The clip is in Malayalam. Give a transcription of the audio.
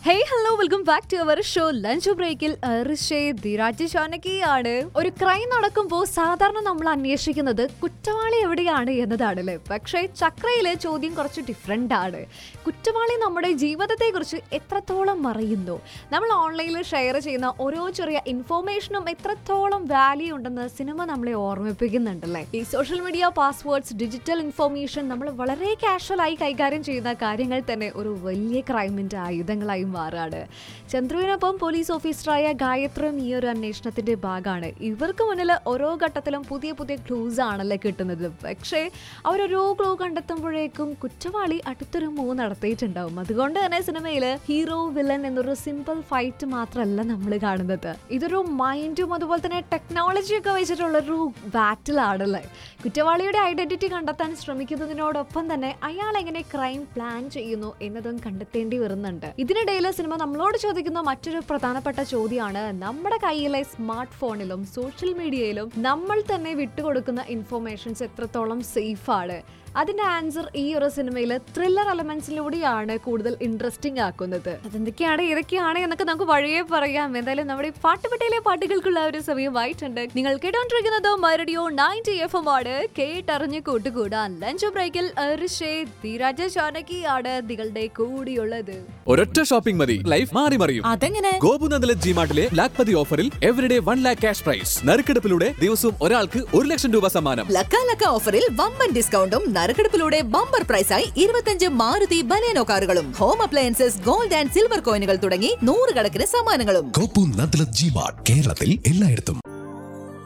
hey hello welcome back to our show lunch ബ്രേക്കിൽ ധീരാജ് ഷാനകിയാണ് ഒരു ക്രൈം നടക്കുമ്പോൾ സാധാരണ നമ്മൾ അന്വേഷിക്കുന്നത് കുറ്റവാളി എവിടെയാണ് എന്നതാണല്ലേ പക്ഷേ ചക്രയിലെ ചോദ്യം കുറച്ച് ഡിഫറെൻ്റ് ആണ് കുറ്റവാളി നമ്മുടെ ജീവിതത്തെക്കുറിച്ച് എത്രത്തോളം അറിയുന്നു നമ്മൾ ഓൺലൈനിൽ ഷെയർ ചെയ്യുന്ന ഓരോ ചെറിയ ഇൻഫോർമേഷനും എത്രത്തോളം വാല്യൂ ഉണ്ടെന്ന് സിനിമ നമ്മളെ ഓർമ്മിപ്പിക്കുന്നുണ്ടല്ലേ ഈ social media passwords digital information നമ്മൾ വളരെ കാഷ്വൽ ആയി കൈകാര്യം ചെയ്യുന്ന കാര്യങ്ങൾ തന്നെ ഒരു വലിയ ക്രൈമിന്റെ ആയുധങ്ങളായി മാറാണ് ചന്ദ്രുവിനൊപ്പം പോലീസ് ഓഫീസറായ ഗായത്രിയും ഈ ഒരു അന്വേഷണത്തിന്റെ ഭാഗമാണ് ഇവർക്ക് മുന്നിൽ ഓരോ ഘട്ടത്തിലും പുതിയ പുതിയ ക്ലൂസ് ആണല്ലേ കിട്ടുന്നത് പക്ഷേ അവരോരോ ക്ലൂ കണ്ടെത്തുമ്പോഴേക്കും കുറ്റവാളി അടുത്തൊരു മൂവ് നടത്തിയിട്ടുണ്ടാവും അതുകൊണ്ട് തന്നെ സിനിമയിൽ ഹീറോ വില്ലൻ എന്നൊരു സിമ്പിൾ ഫൈറ്റ് മാത്രമല്ല നമ്മൾ കാണുന്നത് ഇതൊരു മൈൻഡും അതുപോലെ തന്നെ ടെക്നോളജി ഒക്കെ വെച്ചിട്ടുള്ളൊരു ബാറ്റിലാണല്ലേ കുറ്റവാളിയുടെ ഐഡന്റിറ്റി കണ്ടെത്താൻ ശ്രമിക്കുന്നതിനോടൊപ്പം തന്നെ അയാൾ എങ്ങനെ ക്രൈം പ്ലാൻ ചെയ്യുന്നു എന്നതും കണ്ടെത്തേണ്ടി വരുന്നുണ്ട് ഇതിനിടയിൽ സിനിമ നമ്മളോട് ചോദിക്കുന്ന മറ്റൊരു പ്രധാനപ്പെട്ട ചോദ്യമാണ് നമ്മുടെ കയ്യിലെ സ്മാർട്ട് ഫോണിലും സോഷ്യൽ മീഡിയയിലും നമ്മൾ തന്നെ വിട്ടുകൊടുക്കുന്ന ഇൻഫോർമേഷൻസ് എത്രത്തോളം സേഫ് ആണ് അതിന്റെ ആൻസർ ഈ ഒരു സിനിമയിൽ ത്രില്ലർ എലമെന്റ്സിലൂടെയാണ് കൂടുതൽ ഇൻട്രസ്റ്റിംഗ് ആക്കുന്നത് അതെന്തൊക്കെയാണ് ഏതൊക്കെയാണ് എന്നൊക്കെ നമുക്ക് വഴിയെ പറയാം എന്തായാലും നമ്മുടെ ഈ പാട്ടുപെട്ടിയിലെ പാട്ടുകൾക്കുള്ള ഒരു സമയമായിട്ടുണ്ട് നിങ്ങൾ കേട്ടോണ്ടിരിക്കുന്നത് മരടിയോ നയൻറ്റി എഫ് എം ആണ് കേട്ടറിഞ്ഞ് കൂട്ടുകൂടാൻ ലഞ്ച് ബ്രേക്കിൽ ധീരാജ ചാനകിയാണ് നിങ്ങളുടെ കൂടിയുള്ളത് ഒരൊറ്റ ഷോപ്പിംഗ് മതി ലൈഫ് മാറി മറിയും അതെങ്ങനെ ഗോപുനന്ദല ജിമാർട്ടിലെ ലാക്പതി ഓഫറിൽ everyday one lakh cash prize നറുക്കെടുപ്പിലൂടെ ദിവസവും ഒരാൾക്ക് ഒരു ലക്ഷം രൂപ സമ്മാനം ലക്ക ലക്ക ഓഫറിൽ വമ്പൻ ഡിസ്കൗണ്ടും നറുക്കെടുപ്പിലൂടെ ബമ്പർ പ്രൈസായി ഇരുപത്തഞ്ച് മാരുതി ബലേനോ കാറുകളും home appliances gold and silver കോയിനുകൾ തുടങ്ങി നൂറുകണക്കിന് സമ്മാനങ്ങളും കോപ്പു നദ്ല ജിമാർട്ട് കേരളത്തിൽ എല്ലായിടത്തും